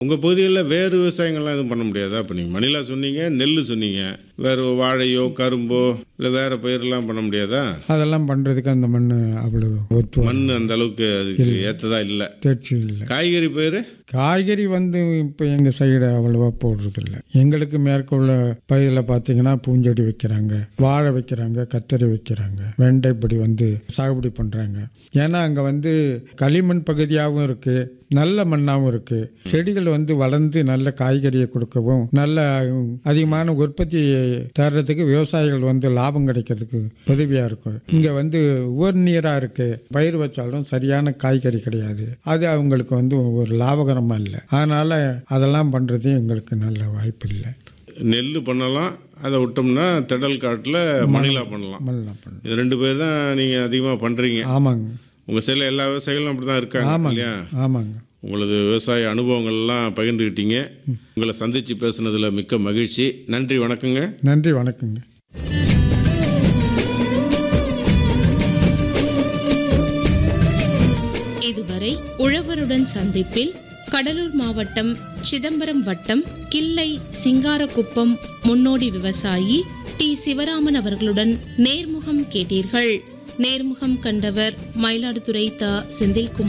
உங்கள் பகுதிகளில் வேறு விவசாயங்கள்லாம் எதுவும் பண்ண முடியாதா இப்போ நீங்கள் மணிலா சொன்னீங்க நெல் சொன்னீங்க வேறு வாழையோ கரும்போ இல்லை வேறு பயிரெல்லாம் பண்ண முடியாதா அதெல்லாம் பண்ணுறதுக்கு அந்த மண் அவ்வளோ ஒத்து மண் அந்த அளவுக்கு அதுக்கு ஏற்றதா இல்லை தேர்ச்சி இல்லை காய்கறி பயிர் காய்கறி வந்து இப்போ எங்கள் சைடு அவ்வளோவா போடுறதில்ல எங்களுக்கு மேற்கொள்ள பயிரில் பார்த்தீங்கன்னா பூஞ்செடி வைக்கிறாங்க வாழை வைக்கிறாங்க கத்தரி வைக்கிறாங்க வெண்டை இப்படி வந்து சாகுபடி பண்ணுறாங்க ஏன்னா அங்கே வந்து களிமண் பகுதியாகவும் இருக்குது நல்ல மண்ணாகவும் இருக்குது செடிகள் வந்து வளர்ந்து நல்ல காய்கறியை கொடுக்கவும் நல்ல அதிகமான உற்பத்தி தர்றதுக்கு விவசாயிகள் வந்து லாபம் கிடைக்கிறதுக்கு உதவியாக இருக்கும் இங்கே வந்து உவர் நீராக இருக்குது பயிர் வச்சாலும் சரியான காய்கறி கிடையாது அது அவங்களுக்கு வந்து ஒரு லாபகரமாக இல்லை அதனால் அதெல்லாம் பண்ணுறது எங்களுக்கு நல்ல வாய்ப்பு இல்லை நெல் பண்ணலாம் அதை விட்டோம்னா திடல் காட்டில் மணிலா பண்ணலாம் மல்லாம் பண்ண இது ரெண்டு பேர் தான் நீங்கள் அதிகமாக பண்ணுறீங்க ஆமாங்க உங்கள் சைடில் எல்லா விவசாயிகளும் அப்படி தான் இருக்காங்க ஆமாங்க இல்லையா ஆமாங்க உங்களது விவசாய அனுபவங்கள்லாம் பகிர்ந்துக்கிட்டீங்க உங்களை சந்தித்து பேசுனதில் மிக்க மகிழ்ச்சி நன்றி வணக்கங்க நன்றி வணக்கங்க இதுவரை உழவருடன் சந்திப்பில் கடலூர் மாவட்டம் சிதம்பரம் வட்டம் கிள்ளை சிங்காரக்குப்பம் முன்னோடி விவசாயி டி சிவராமன் அவர்களுடன் நேர்முகம் கேட்டீர்கள் நேர்முகம் கண்டவர் மயிலாடுதுறை த செந்தில்குமார்